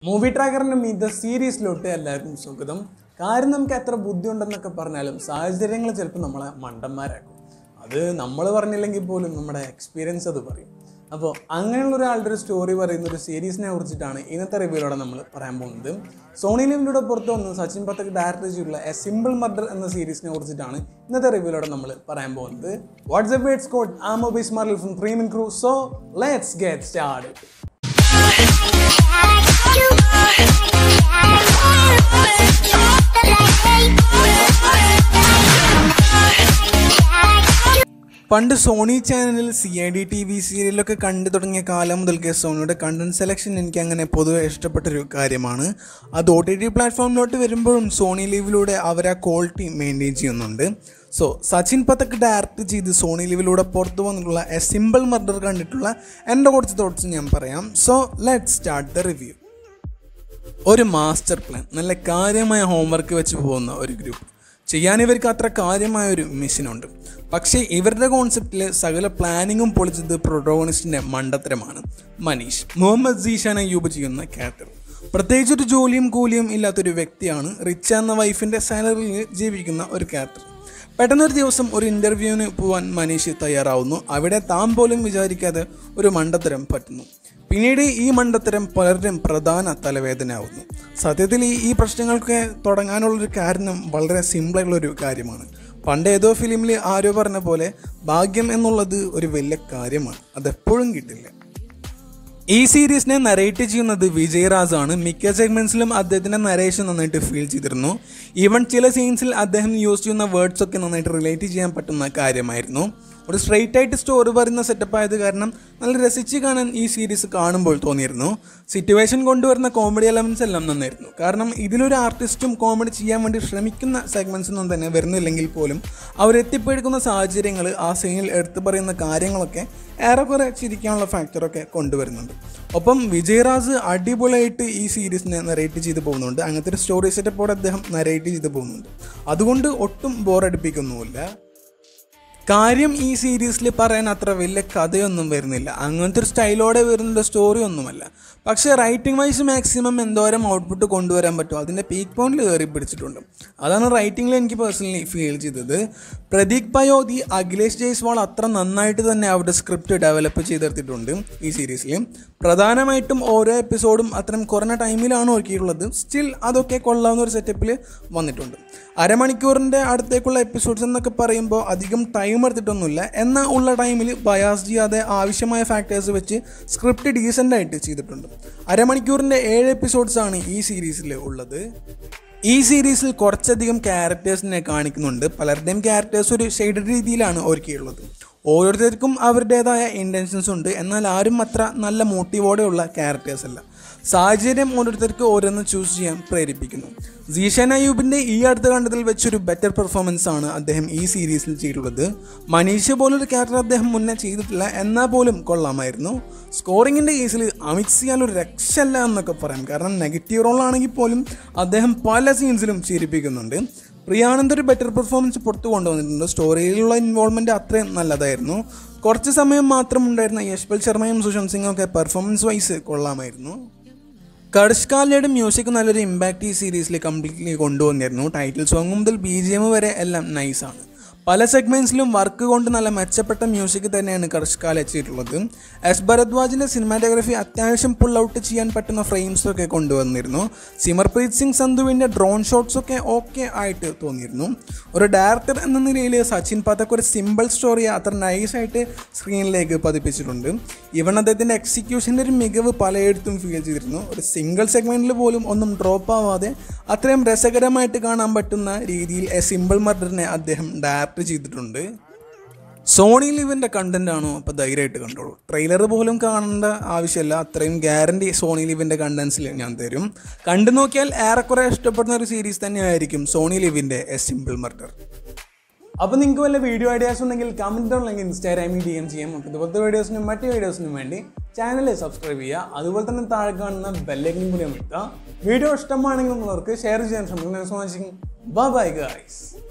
movie ട്രാക്കറിൻ്റെ മീത സീരീസിലോട്ട് എല്ലാവർക്കും സ്വാഗതം കാര്യം നമുക്ക് എത്ര ബുദ്ധിയുണ്ടെന്നൊക്കെ പറഞ്ഞാലും സാഹചര്യങ്ങൾ ചിലപ്പോൾ നമ്മളെ മണ്ടന്മാരാക്കും അത് നമ്മൾ പറഞ്ഞില്ലെങ്കിൽ പോലും നമ്മുടെ എക്സ്പീരിയൻസ് അത് പറയും അപ്പോൾ അങ്ങനെയുള്ള ഒരാളുടെ ഒരു സ്റ്റോറി പറയുന്ന ഒരു സീരീസിനെ കുറിച്ചിട്ടാണ് ഇന്നത്തെ റിവ്യൂലോടെ നമ്മൾ പറയാൻ പോകുന്നത് സോണി ലിവിലൂടെ പുറത്തു വന്ന് സച്ചിൻ പത്തക്ക് ഡയറക്ടർ ചെയ്തിട്ടുള്ള എ സിമ്പിൾ മർഡർ എന്ന സീരീസിനെ കുറിച്ചിട്ടാണ് ഇന്നത്തെ റിവ്യൂലോടെ നമ്മൾ പറയാൻ പോകുന്നത് വാട്സ്ആപ്പ് വേഡ്സ് കോഡ് ആമോ ബിസ് മാർലിൽ ഫ്രം പ്രീമിൻ crew so let's get start പണ്ട് സോണി ചാനലിൽ C I D T V സീരിയലൊക്കെ കണ്ടു തുടങ്ങിയ കാലം മുതൽക്കേ സോണിയുടെ കണ്ടന്റ് സെലക്ഷൻ എനിക്ക് അങ്ങനെ പൊതുവെ ഇഷ്ടപ്പെട്ടൊരു കാര്യമാണ് അത് ഒ ടി ടി പ്ലാറ്റ്ഫോമിലോട്ട് വരുമ്പോഴും സോണി ലീവിലൂടെ അവർ ആ ക്വാളിറ്റി മെയിൻറ്റെയിൻ ചെയ്യുന്നുണ്ട് സോ സച്ചിൻ പത്തക്ക് ഡയറക്റ്റ് ചെയ്ത് സോണി ലീവിലൂടെ പുറത്തു വന്നിട്ടുള്ള എ സിമ്പിൾ മർഡർ കണ്ടിട്ടുള്ള എൻ്റെ കുറച്ച് തോട്ട്സ് ഞാൻ പറയാം so let start the review ഒരു മാസ്റ്റർ പ്ലാൻ നല്ല കാര്യമായ ഹോംവർക്ക് വെച്ച് പോകുന്ന ഒരു ഗ്രൂപ്പ് ചെയ്യാൻ ഇവർക്ക് അത്ര കാര്യമായ ഒരു മിഷനുണ്ട് പക്ഷേ ഇവരുടെ കോൺസെപ്റ്റിൽ സകല പ്ലാനിങ്ങും പൊളിച്ചത് പ്രൊട്ടോണിസ്റ്റിൻ്റെ മണ്ടത്തരമാണ് മനീഷ് മുഹമ്മദ് ജീഷാൻ അയ്യൂബ് ചെയ്യുന്ന ക്യാരക്ടർ പ്രത്യേകിച്ച് ഒരു ജോലിയും കൂലിയും ഇല്ലാത്തൊരു വ്യക്തിയാണ് റിച്ച എന്ന വൈഫിൻ്റെ സാലറിയിൽ ജീവിക്കുന്ന ഒരു ക്യാരക്ടർ പെട്ടെന്നൊരു ദിവസം ഒരു ഇൻ്റർവ്യൂവിന് പോകാൻ മനീഷ് തയ്യാറാവുന്നു അവിടെ താൻ പോലും വിചാരിക്കാതെ ഒരു മണ്ടത്തരം പറ്റുന്നു പിന്നീട് ഈ മണ്ടത്തരം പലരുടെയും പ്രധാന തലവേദനയാവുന്നു സത്യത്തിൽ ഈ ഈ പ്രശ്നങ്ങൾക്ക് തുടങ്ങാനുള്ളൊരു കാരണം വളരെ സിമ്പിളായിട്ടുള്ളൊരു കാര്യമാണ് പണ്ട് ഏതോ ഫിലിമിൽ ആരോ പറഞ്ഞ പോലെ ഭാഗ്യം എന്നുള്ളത് ഒരു വലിയ കാര്യമാണ് അതെപ്പോഴും കിട്ടില്ല ഈ സീരീസിനെ നരേറ്റ് ചെയ്യുന്നത് വിജയരാജ് ആണ് മിക്ക സെഗ്മെന്റ്സിലും അദ്ദേഹത്തിന്റെ നരേഷൻ നന്നായിട്ട് ഫീൽ ചെയ്തിരുന്നു ഈവൻ ചില സീൻസിൽ അദ്ദേഹം യൂസ് ചെയ്യുന്ന വേർഡ്സ് ഒക്കെ നന്നായിട്ട് റിലേറ്റ് ചെയ്യാൻ പറ്റുന്ന കാര്യമായിരുന്നു ഒരു സ്ട്രെയിറ്റ് ആയിട്ട് സ്റ്റോറി പറയുന്ന സെറ്റപ്പ് ആയത് കാരണം നല്ല രസിച്ച് കാണാൻ ഈ സീരീസ് കാണുമ്പോൾ തോന്നിയിരുന്നു സിറ്റുവേഷൻ കൊണ്ടുവരുന്ന കോമഡി എലമെന്റ്സ് എല്ലാം നന്നായിരുന്നു കാരണം ഇതിലൊരു ആർട്ടിസ്റ്റും കോമഡി ചെയ്യാൻ വേണ്ടി ശ്രമിക്കുന്ന സെഗ്മെന്റ്സ് ഒന്നും തന്നെ വരുന്നില്ലെങ്കിൽ പോലും അവരെത്തിപ്പെടുക്കുന്ന സാഹചര്യങ്ങൾ ആ സീനിൽ എടുത്തു പറയുന്ന കാര്യങ്ങളൊക്കെ ഏറെക്കുറെ ചിരിക്കാനുള്ള ഫാക്ടറൊക്കെ കൊണ്ടുവരുന്നുണ്ട് ഒപ്പം വിജയരാജ് അടിപൊളിയായിട്ട് ഈ സീരീസിനെ നരേറ്റ് ചെയ്ത് പോകുന്നുണ്ട് അങ്ങനത്തെ ഒരു സ്റ്റോറി സെറ്റപ്പോടെ അദ്ദേഹം നരേറ്റ് ചെയ്ത് പോകുന്നുണ്ട് അതുകൊണ്ട് ഒട്ടും ബോറടിപ്പിക്കുന്നുമില്ല കാര്യം ഈ സീരീസിൽ പറയാൻ അത്ര വലിയ കഥയൊന്നും വരുന്നില്ല അങ്ങനത്തെ ഒരു സ്റ്റൈലോടെ വരുന്ന സ്റ്റോറി ഒന്നുമല്ല പക്ഷേ റൈറ്റിംഗ് വൈസ് മാക്സിമം എന്തോരം ഔട്ട്പുട്ട് കൊണ്ടുവരാൻ പറ്റുമോ അതിൻ്റെ പീക്ക് പോയിന്റിൽ കയറി പിടിച്ചിട്ടുണ്ട് അതാണ് റൈറ്റിംഗിൽ എനിക്ക് പേഴ്സണലി ഫീൽ ചെയ്തത് പ്രതീക് പയോധി അഖിലേഷ് ജയ്സ്വാൾ അത്ര നന്നായിട്ട് തന്നെ അവരുടെ സ്ക്രിപ്റ്റ് ഡെവലപ്പ് ചെയ്തെടുത്തിട്ടുണ്ട് ഈ സീരീസിൽ പ്രധാനമായിട്ടും ഓരോ എപ്പിസോഡും അത്രയും കുറഞ്ഞ ടൈമിലാണ് ഒരുക്കിയിട്ടുള്ളത് സ്റ്റിൽ അതൊക്കെ കൊള്ളാവുന്ന ഒരു സെറ്റപ്പിൽ വന്നിട്ടുണ്ട് അരമണിക്കൂറിൻ്റെ അടുത്തേക്കുള്ള എപ്പിസോഡ്സ് എന്നൊക്കെ പറയുമ്പോൾ അധികം ടൈം എടുത്തിട്ടൊന്നുമില്ല എന്നാൽ ഉള്ള ടൈമിൽ ബയാസ് ചെയ്യാതെ ആവശ്യമായ ഫാക്ടേഴ്സ് വെച്ച് സ്ക്രിപ്റ്റ് ഡീസൻ്റ് ആയിട്ട് ചെയ്തിട്ടുണ്ട് അരമണിക്കൂറിൻ്റെ ഏഴ് എപ്പിസോഡ്സ് ആണ് ഈ സീരീസിൽ ഉള്ളത് ഈ സീരീസിൽ കുറച്ചധികം ക്യാരക്ടേഴ്സിനെ കാണിക്കുന്നുണ്ട് പലരുടെയും ക്യാരക്ടേഴ്സ് ഒരു ഷെയ്ഡഡ് രീതിയിലാണ് ഒരുക്കിയുള്ളത് ഓരോരുത്തർക്കും അവരുടേതായ ഇൻറ്റൻഷൻസ് ഉണ്ട് എന്നാൽ ആരും അത്ര നല്ല മോട്ടീവോടെയുള്ള ക്യാരക്ടേഴ്സ് അല്ല സാഹചര്യം ഓരോരുത്തർക്ക് ഓരോന്ന് ചൂസ് ചെയ്യാൻ പ്രേരിപ്പിക്കുന്നു ജീഷൻ അയ്യൂബിൻ്റെ ഈ അടുത്ത കണ്ടതിൽ വെച്ചൊരു ബെറ്റർ പെർഫോമൻസ് ആണ് അദ്ദേഹം ഈ സീരീസിൽ ചെയ്തിട്ടുള്ളത് മനീഷ് പോലൊരു ക്യാരക്ടർ അദ്ദേഹം മുന്നേ ചെയ്തിട്ടില്ല എന്നാൽ പോലും കൊള്ളാമായിരുന്നു സ്കോറിങ്ങിൻ്റെ കേസിൽ അമിത് സിയാൽ ഒരു രക്ഷല്ല എന്നൊക്കെ പറയാം കാരണം നെഗറ്റീവ് റോളാണെങ്കിൽ പോലും അദ്ദേഹം പല സീൻസിലും ചിരിപ്പിക്കുന്നുണ്ട് പ്രിയാനന്ദ് ഒരു ബെറ്റർ പെർഫോമൻസ് പുറത്തു കൊണ്ടുവന്നിട്ടുണ്ട് സ്റ്റോറിയിലുള്ള ഇൻവോൾവ്മെൻറ്റ് അത്രയും നല്ലതായിരുന്നു കുറച്ച് സമയം മാത്രം ഉണ്ടായിരുന്ന യശ്പൽ ശർമ്മയും സുശാന്ത് സിംഗും ഒക്കെ പെർഫോമൻസ് വൈസ് കൊള്ളാമായിരുന്നു കർഷ്കാലയുടെ മ്യൂസിക് നല്ലൊരു ഇമ്പാക്റ്റ് ഈ സീരീസിൽ കംപ്ലീറ്റ്ലി കൊണ്ടുവന്നിരുന്നു ടൈറ്റിൽ സോങ് മുതൽ ബി ജി എം വരെ എല്ലാം നൈസാണ് പല സെഗ്മെൻറ്റ്സിലും വർക്ക് കൊണ്ട് നല്ല മെച്ചപ്പെട്ട മ്യൂസിക് തന്നെയാണ് കർഷ്കാല എത്തിയിട്ടുള്ളത് എസ് ഭരദ്വാജിൻ്റെ സിനിമാറ്റോഗ്രഫി അത്യാവശ്യം പുൾ ഔട്ട് ചെയ്യാൻ പറ്റുന്ന ഫ്രെയിംസ് ഒക്കെ കൊണ്ടുവന്നിരുന്നു സിമർപ്രീത് സിംഗ് സന്ധുവിൻ്റെ ഡ്രോൺ ഷോട്ട്സ് ഒക്കെ ഓക്കെ ആയിട്ട് തോന്നിയിരുന്നു ഒരു ഡയറക്ടർ എന്ന നിലയിൽ സച്ചിൻ പതക് ഒരു സിമ്പിൾ സ്റ്റോറി അത്ര നൈസായിട്ട് സ്ക്രീനിലേക്ക് പതിപ്പിച്ചിട്ടുണ്ട് ഇവൺ അദ്ദേഹത്തിൻ്റെ എക്സിക്യൂഷൻ്റെ ഒരു മികവ് പലയിടത്തും ഫീൽ ചെയ്തിരുന്നു ഒരു സിംഗിൾ സെഗ്മെൻറ്റിൽ പോലും ഒന്നും ഡ്രോപ്പ് ആവാതെ അത്രയും രസകരമായിട്ട് കാണാൻ പറ്റുന്ന രീതിയിൽ എ സിമ്പിൾ മർഡറിനെ അദ്ദേഹം ഡയറക്റ്റ് ചെയ്തിട്ടുണ്ട് സോണി ലിവിൻ്റെ കണ്ടന്റ് ആണോ അപ്പോൾ ധൈര്യമായിട്ട് കണ്ടോളൂ ട്രെയിലർ പോലും കാണേണ്ട ആവശ്യമില്ല അത്രയും ഗ്യാരണ്ടി സോണി ലിവിൻ്റെ കണ്ടൻസിൽ ഞാൻ തരും കണ്ടു നോക്കിയാൽ ഏറെക്കുറെ ഇഷ്ടപ്പെടുന്ന ഒരു സീരീസ് തന്നെയായിരിക്കും സോണി ലിവിൻ്റെ എ സിമ്പിൾ മർഡർ അപ്പോൾ നിങ്ങൾക്ക് വല്ല വീഡിയോ ഐഡിയാസ് ഉണ്ടെങ്കിൽ കമൻറ്റ് ഉണ്ടെങ്കിൽ ഇൻസ്റ്റാഗ്രാമിൽ ഡി എം ചെയ്യാം അപ്പോൾ ഇതുപോലത്തെ വീഡിയോസിനും മറ്റ് വീഡിയോസിനും വേണ്ടി ചാനൽ സബ്സ്ക്രൈബ് ചെയ്യുക അതുപോലെ തന്നെ താഴെ കാണുന്ന ബെല്ലൈക്കനും കൂടി അമർത്തുക വീഡിയോ ഇഷ്ടമാണെങ്കിൽ ഉള്ളവർക്ക് ഷെയർ ചെയ്യാൻ ശ്രമിക്കുന്നു ബൈ ബൈ ഗൈസ്